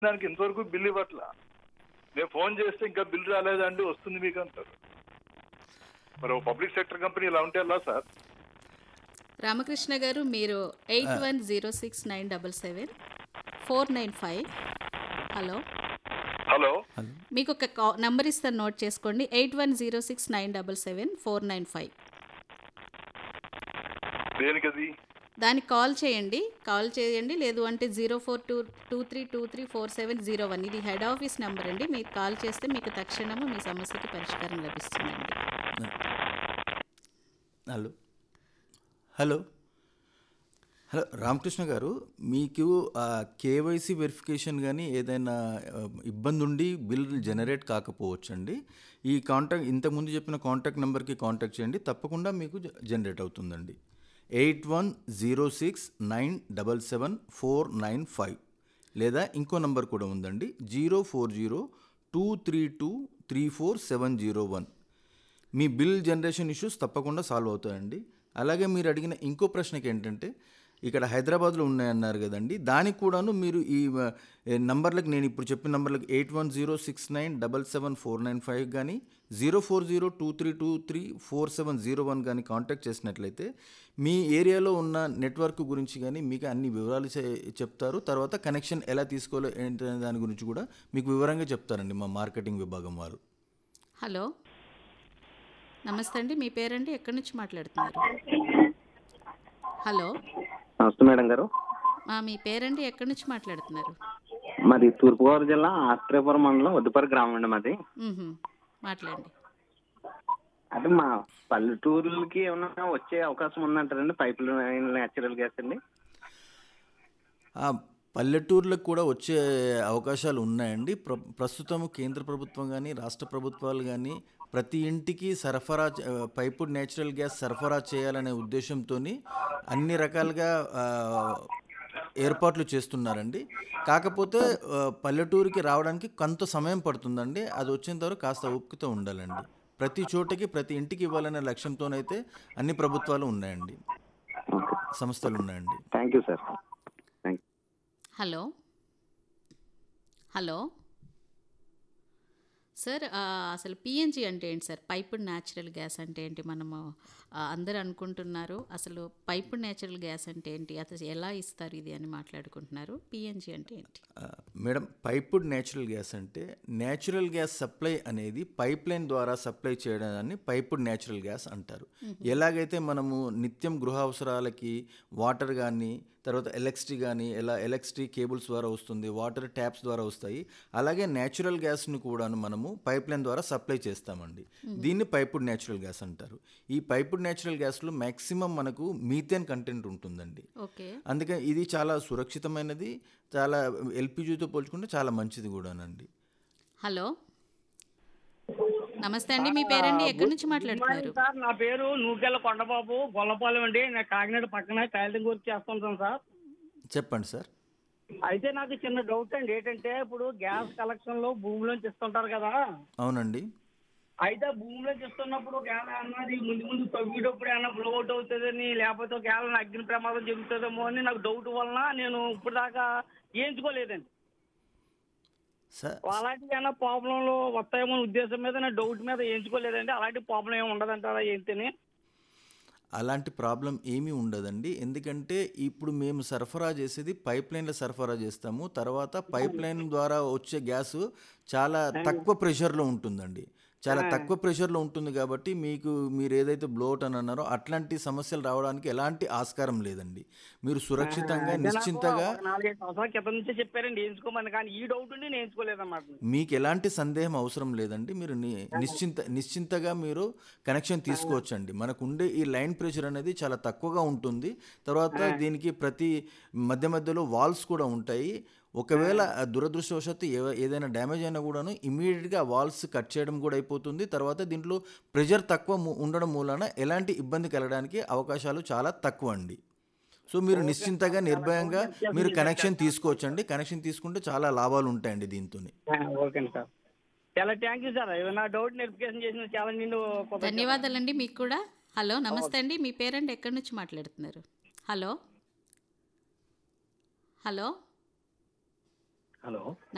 దానికి ఇంతవరకు బిల్ ఇవ్వట్లా నేను ఫోన్ చేస్తే ఇంకా బిల్ రాలేదండి వస్తుంది మీకు అంటారు మరి పబ్లిక్ సెక్టర్ కంపెనీ ఇలా ఉంటే ఎలా సార్ రామకృష్ణ గారు మీరు eight one zero six nine double seven four nine five hello hello మీకు ఒక కా నంబర్ ఇస్తాను నోట్ చేసుకోండి eight one zero six nine double seven four nine five దేనికి అది దానికి కాల్ చేయండి కాల్ చేయండి లేదు అంటే zero four two two three two three four seven zero one ఇది హెడ్ ఆఫీస్ నెంబర్ అండి మీరు కాల్ చేస్తే మీకు తక్షణము మీ సమస్యకి పరిష్కారం లభిస్తుందండి hello hello hello Ramakrishna garu మీకు కేవైసీ వెరిఫికేషన్ కానీ ఏదైనా ఆ, ఇబ్బంది ఉండి బిల్ జనరేట్ కాకపోవచ్చండి ఈ కాంటాక్ట్ ఇంతకుముందు చెప్పిన కాంటాక్ట్ నెంబర్కి కాంటాక్ట్ చేయండి తప్పకుండా మీకు జ- జనరేట్ అవుతుందండి eight one zero six nine double seven four nine five లేదా ఇంకో నంబర్ కూడా ఉందండి zero four zero two three two three four seven zero one మీ బిల్ జనరేషన్ ఇష్యూస్ తప్పకుండా సాల్వ్ అవుతాయండి అలాగే మీరు అడిగిన ఇంకో ప్రశ్నకి ఏంటంటే ఇక్కడ హైదరాబాద్లో ఉన్నాయన్నారు కదండి దానికి కూడాను మీరు ఈ ఆ, ఏ నంబర్లకు నేను ఇప్పుడు చెప్పిన నంబర్లకు eight one zero six nine double seven four nine five కానీ zero four zero two three two three four seven zero one కానీ కాంటాక్ట్ చేసినట్లయితే మీ ఏరియాలో ఉన్న నెట్వర్క్ గురించి కానీ మీకు అన్ని వివరాలు చె- చెప్తారు తర్వాత కనెక్షన్ ఎలా తీసుకోవాలో ఏంటనే దాని గురించి కూడా మీకు వివరంగా చెప్తారండి మా మార్కెటింగ్ విభాగం వారు హలో నమస్తే అండి మీ పేరండి ఎక్కడి నుంచి మాట్లాడుతున్నారు హలో నమస్తే మేడం గారు మా మీ పేరండి ఎక్కడి నుంచి మాట్లాడుతున్నారు మాది తూర్పుగోదావరి జిల్లా ఆత్రేయపురం మండలం వద్దుపరి గ్రామం అండి మాది మ్హూ. మాట్లాడండి అంటే మా పల్లెటూరులకి ఏమైనా వచ్చే అవకాశం ఉందంటారండి పైప్ లైన్ న్యాచురల్ గ్యాస్ అండి ఆ, పల్లెటూర్లకు కూడా వచ్చే అవకాశాలు ఉన్నాయండి ప్ర ప్రస్తుతం కేంద్ర ప్రభుత్వం కానీ రాష్ట్ర ప్రభుత్వాలు కానీ ప్రతి ఇంటికి సరఫరా చే- ఆ, పైపుడ్ నేచురల్ గ్యాస్ సరఫరా చేయాలనే ఉద్దేశంతో అన్ని రకాలుగా ఆ, ఏర్పాట్లు చేస్తున్నారండి కాకపోతే ఆ, పల్లెటూరికి రావడానికి కొంత సమయం పడుతుందండి అది వచ్చేంత వరకు కాస్త ఓపికతో ఉండాలండి ప్రతి చోటకి ప్రతి ఇంటికి ఇవ్వాలనే లక్ష్యంతోనైతే అన్ని ప్రభుత్వాలు ఉన్నాయండి ఓకే సంస్థలు ఉన్నాయండి thank you sir thank hello hello sir ఆ, అసలు పిఎన్జి అంటే ఏంటి సార్ పైపుడ్ న్యాచురల్ గ్యాస్ అంటే ఏంటి మనము ఆ, అందరూ అనుకుంటున్నారు అసలు పైపుడ్ న్యాచురల్ గ్యాస్ అంటే ఏంటి అసలు ఎలా ఇస్తారు ఇది అని మాట్లాడుకుంటున్నారు పిఎన్జి అంటే ఏంటి ఆ, మేడం పైపుడ్ నేచురల్ గ్యాస్ అంటే నేచురల్ గ్యాస్ సప్లై అనేది పైప్ లైన్ ద్వారా సప్లై చేయడాన్ని పైపుడ్ నేచురల్ గ్యాస్ అంటారు ఎలాగైతే మనము నిత్యం గృహ అవసరాలకి వాటర్ కానీ తర్వాత ఎలక్ట్రిసిటీ కానీ ఎలా ఎలక్ట్రిసిటీ కేబుల్స్ ద్వారా వస్తుంది వాటర్ ట్యాప్స్ ద్వారా వస్తాయి అలాగే నేచురల్ గ్యాస్ని కూడాను మనము పైప్ లైన్ ద్వారా సప్లై చేస్తామండి దీన్ని పైపుడ్ నేచురల్ గ్యాస్ అంటారు ఈ పైపుడ్ నేచురల్ గ్యాస్లో మ్యాక్సిమం మనకు మీథేన్ కంటెంట్ ఉంటుందండి ఓకే అందుకే ఇది చాలా సురక్షితమైనది చాలా ఎల్పిజితో పోల్చుకుంటే చాలా మంచిది కూడానండి హలో నమస్తే అండి మీ పేరండి ఎక్కడి నుంచి మాట్లాడుతున్నారు సార్ నా పేరు నూకెళ్ళ కొండబాబు గొల్లపాలెం అండి నేను కాకినాడ పక్కన టైలరింగ్ వర్క్ చేస్తుంటాను సార్ చెప్పండి సార్ అయితే నాకు చిన్న డౌట్ అండి ఏంటంటే ఇప్పుడు గ్యాస్ కలెక్షన్ లో భూమిలోంచి ఇస్తుంటారు కదా అవునండి అయితే భూమిలోంచి ఇస్తున్నప్పుడు ఒకవేళ అన్నది ముందు ముందు తవ్వేటప్పుడు ఏమన్నా బ్లౌట్ అవుతుందని లేకపోతే ఒకవేళ అగ్ని ప్రమాదం జరుగుతుందేమో అని నాకు డౌట్ వలన నేను ఇప్పుడు దాకా వేయించుకోలేదండి సార్ అలాంటివి ఏమైనా ప్రాబ్లంలు వస్తాయేమో అనే ఉద్దేశం మీద నా డౌట్ మీద వేయించుకోలేదండి అలాంటి ప్రాబ్లం ఏమి ఉండదంటారా ఏంటని అలాంటి ప్రాబ్లం ఏమీ ఉండదండి ఎందుకంటే ఇప్పుడు మేము సరఫరా చేసేది పైప్ లైన్లో సరఫరా చేస్తాము తర్వాత పైప్ లైన్ ద్వారా వచ్చే గ్యాస్ చాలా తక్కువ ప్రెషర్లో ఉంటుందండి చాలా తక్కువ ప్రెషర్లో ఉంటుంది కాబట్టి మీకు మీరు ఏదైతే బ్లోట్ అని అన్నారో అట్లాంటి సమస్యలు రావడానికి ఎలాంటి ఆస్కారం లేదండి మీరు సురక్షితంగా అయితే నాకు నిశ్చింతగా ఒక నాలుగైదు సంవత్సరాల క్రితం నుంచే చెప్పారండి వేయించుకోమని కానీ ఈ డౌట్ ఉండి నేను వేయించుకోలేదన్నమాట మీకు ఎలాంటి సందేహం అవసరం లేదండి మీరు ని- నిశ్చింత నిశ్చింతగా మీరు కనెక్షన్ తీసుకోవచ్చండి మనకు ఉండే ఈ లైన్ ప్రెషర్ అనేది చాలా తక్కువగా ఉంటుంది తర్వాత దీనికి ప్రతి మధ్య మధ్యలో వాల్స్ కూడా ఉంటాయి ఒకవేళ ఆ దురదృష్టవశాత్తు ఏ- ఏదైనా డ్యామేజ్ అయినా కూడాను ఇమీడియట్గా వాల్స్ కట్ చేయడం కూడా అయిపోతుంది తర్వాత దీంట్లో ప్రెషర్ తక్కువ ము- ఉండడం మూలన ఎలాంటి ఇబ్బంది కలగడానికి అవకాశాలు చాలా తక్కువ అండి సో మీరు నిశ్చింతగా నిర్భయంగా మీరు కనెక్షన్ తీసుకోవచ్చండి కనెక్షన్ తీసుకుంటే చాలా లాభాలు ఉంటాయండి దీంతో ఓకే సార్ చాలా థ్యాంక్ యూ సార్ నా డౌట్ వెరిఫికేషన్ చేసిన చాలా నేను ధన్యవాదాలండి మీకు కూడా హలో నమస్తే అండి మీ పేరండి ఎక్కడి నుంచి మాట్లాడుతున్నారు హలో హలో హలో